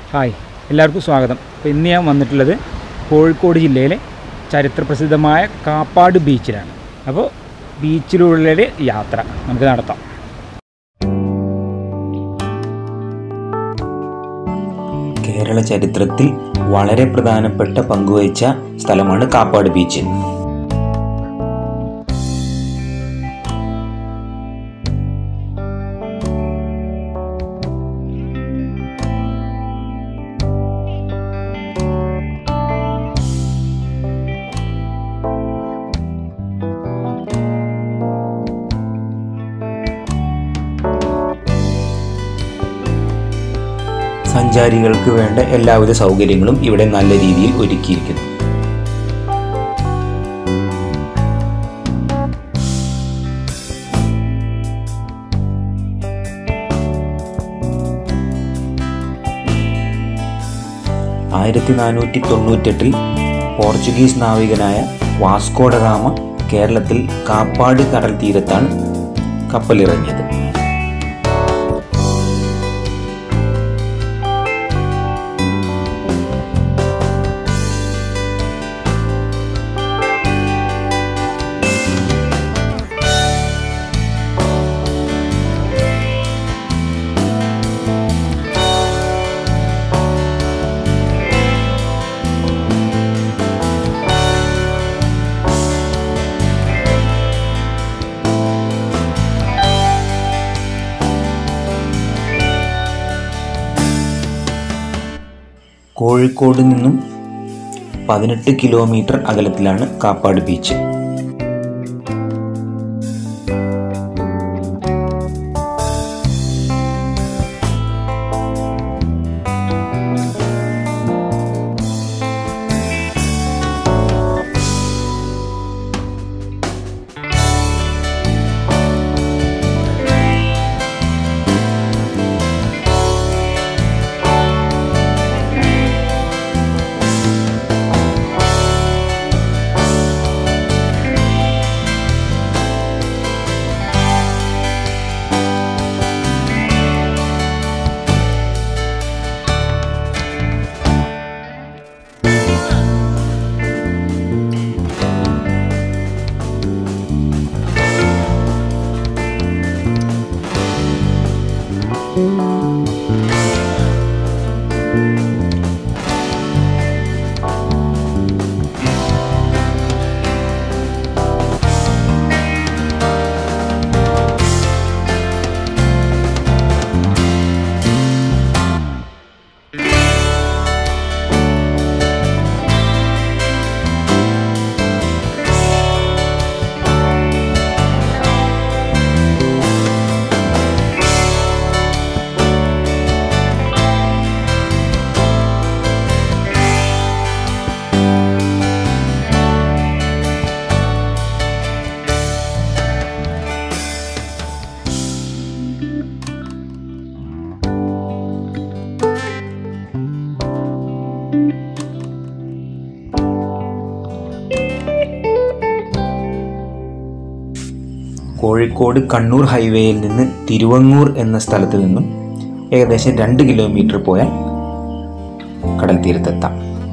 hi എല്ലാവർക്കും സ്വാഗതം അപ്പോൾ ഇന്ന് ഞാൻ വന്നിട്ടുള്ളത് കോഴിക്കോട് ജില്ലയിലെ ചരിത്രപ്രസിദ്ധമായ കാപ്പാട് ബീച്ചിലാണ് അപ്പോൾ ബീച്ചിലുള്ള യാത്ര നമുക്ക് നടത്താം കേരള ചരിത്രത്തിൽ വളരെ പ്രധാനപ്പെട്ട പങ്കുവഹിച്ച സ്ഥലമാണ് കാപ്പാട് ബീച്ച് സഞ്ചാരികൾക്ക് വേണ്ട എല്ലാവിധ സൗകര്യങ്ങളും ഇവിടെ നല്ല രീതിയിൽ ഒരുക്കിയിരിക്കുന്നു ആയിരത്തി നാനൂറ്റി തൊണ്ണൂറ്റെട്ടിൽ പോർച്ചുഗീസ് നാവികനായ വാസ്കോഡഗാമ കേരളത്തിൽ കാപ്പാട് കടൽ തീരത്താണ് കപ്പലിറങ്ങിയത് കോഴിക്കോട് നിന്നും പതിനെട്ട് കിലോമീറ്റർ അകലത്തിലാണ് കാപ്പാട് ബീച്ച് കോഴിക്കോട് കണ്ണൂർ ഹൈവേയിൽ നിന്ന് തിരുവങ്ങൂർ എന്ന സ്ഥലത്ത് നിന്നും ഏകദേശം രണ്ട് കിലോമീറ്റർ പോയാൽ കടൽ തീരത്തെത്താം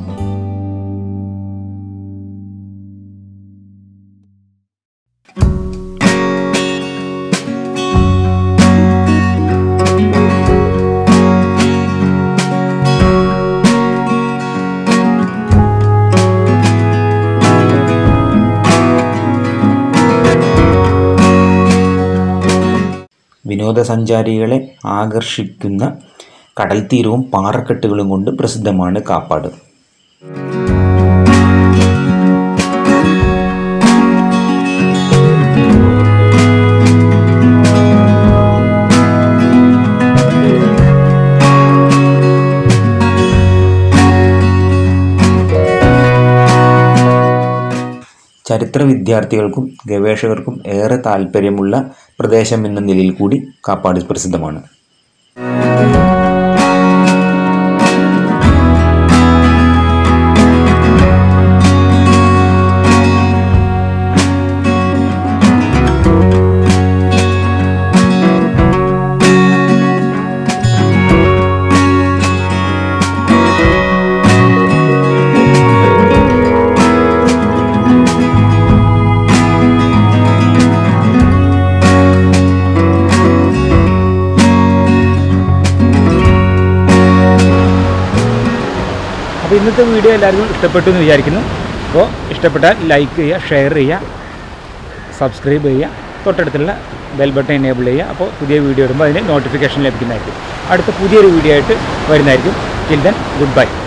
വിനോദസഞ്ചാരികളെ ആകർഷിക്കുന്ന കടൽ തീരവും പാറക്കെട്ടുകളും കൊണ്ട് പ്രസിദ്ധമാണ് കാപ്പാട് ചരിത്ര വിദ്യാർത്ഥികൾക്കും ഗവേഷകർക്കും ഏറെ താല്പര്യമുള്ള പ്രദേശം എന്ന നിലയിൽ കൂടി കാപ്പാട് പ്രസിദ്ധമാണ് അപ്പോൾ ഇന്നത്തെ വീഡിയോ എല്ലാവർക്കും ഇഷ്ടപ്പെട്ടു എന്ന് വിചാരിക്കുന്നു അപ്പോൾ ഇഷ്ടപ്പെട്ടാൽ ലൈക്ക് ചെയ്യുക ഷെയർ ചെയ്യുക സബ്സ്ക്രൈബ് ചെയ്യുക തൊട്ടടുത്തുള്ള ബെൽ ബട്ടൺ എനേബിൾ ചെയ്യുക അപ്പോൾ പുതിയ വീഡിയോ വരുമ്പോൾ അതിന് നോട്ടിഫിക്കേഷൻ ലഭിക്കുന്നതായിരിക്കും അടുത്ത പുതിയൊരു വീഡിയോ ആയിട്ട് വരുന്നതായിരിക്കും ചിൽഡ്രൻ ഗുഡ് ബൈ